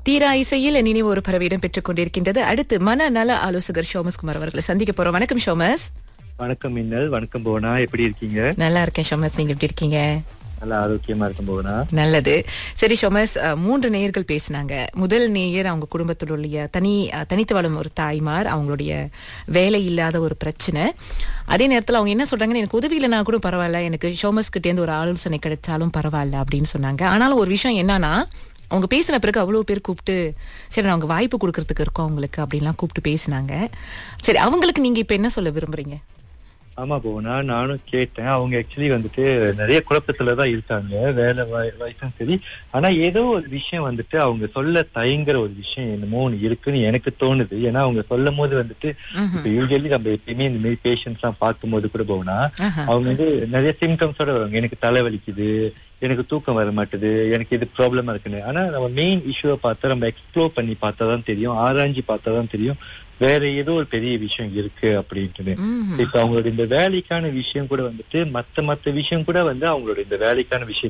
தீரா இசையில் நினைவு ஒரு பறவையிடம் பெற்றுக் கொண்டிருக்கின்றது அடுத்து மன நல ஆலோசகர் ஷோமஸ் குமார் அவர்களை சந்திக்க போறோம் வணக்கம் ஷோமஸ் வணக்கம் மின்னல் வணக்கம் போனா எப்படி இருக்கீங்க நல்லா இருக்கேன் ஷோமஸ் நீங்க எப்படி இருக்கீங்க நல்லா ஆரோக்கியமா இருக்கும் போனா நல்லது சரி ஷோமஸ் அஹ், மூன்று நேயர்கள் பேசினாங்க முதல் நேயர் அவங்க குடும்பத்திலுடைய தனி அஹ், தனித்து வாழும் ஒரு தாய்மார் அவங்களுடைய வேலை இல்லாத ஒரு பிரச்சனை அதே நேரத்தில் அவங்க என்ன சொல்றாங்கன்னு எனக்கு உதவி இல்லைனா கூட பரவாயில்ல எனக்கு ஷோமஸ் கிட்டேருந்து ஒரு ஆலோசனை கிடைச்சாலும் பரவாயில்ல அப்படின்னு சொன்னாங்க ஆனாலும் ஒரு விஷயம் என்னன்னா அவங்க பேசின பிறகு அவ்வளோ பேர் கூப்பிட்டு சரி நான் அவங்க வாய்ப்பு கொடுக்கறதுக்கு இருக்கோம் அவங்களுக்கு அப்படின்லாம் கூப்பிட்டு பேசினாங்க சரி அவங்களுக்கு நீங்க இப்ப என்ன சொல்ல விரும்புறீங்க ஆமா போனா நானும் கேட்டேன் அவங்க ஆக்சுவலி வந்துட்டு நிறைய குழப்பத்துலதான் இருக்காங்க வேலை வாய்- வாய்ப்பும் சரி ஆனா ஏதோ ஒரு விஷயம் வந்துட்டு அவங்க சொல்ல தயங்குற ஒரு விஷயம் என்னமோ ஒண்ணு இருக்குன்னு எனக்கு தோணுது ஏன்னா அவங்க சொல்லும் போது வந்துட்டு இப்ப யூஸ்வலி நம்ம எப்பயுமே இந்த மாதிரி பேஷண்ட்ஸ் எல்லாம் பார்க்கும்போது கூட போனா ஆஹா. அவங்க வந்து நிறைய சிம்டம்ஸோட வருவாங்க எனக்கு தலைவலிக்குது எனக்கு தூக்கம் வர மாட்டுது எனக்கு இது ப்ராப்ளமா இருக்குன்னு ஆனா நம்ம மெயின் இஷ்யூவை பார்த்தா நம்ம எக்ஸ்ப்ளோர் பண்ணி பார்த்தா தான் தெரியும் ஆராய்ஞ்சு பார்த்தா தான் தெரியும் வேற ஏதோ ஒரு பெரிய விஷயம் இருக்கு அப்படின்ட்டு ம்ஹும். இப்ப அவங்களோட இந்த வேலைக்கான விஷயம் கூட வந்துட்டு மத்த மத்த விஷயம் கூட வந்து அவங்களோட இந்த வேலைக்கான விஷயம்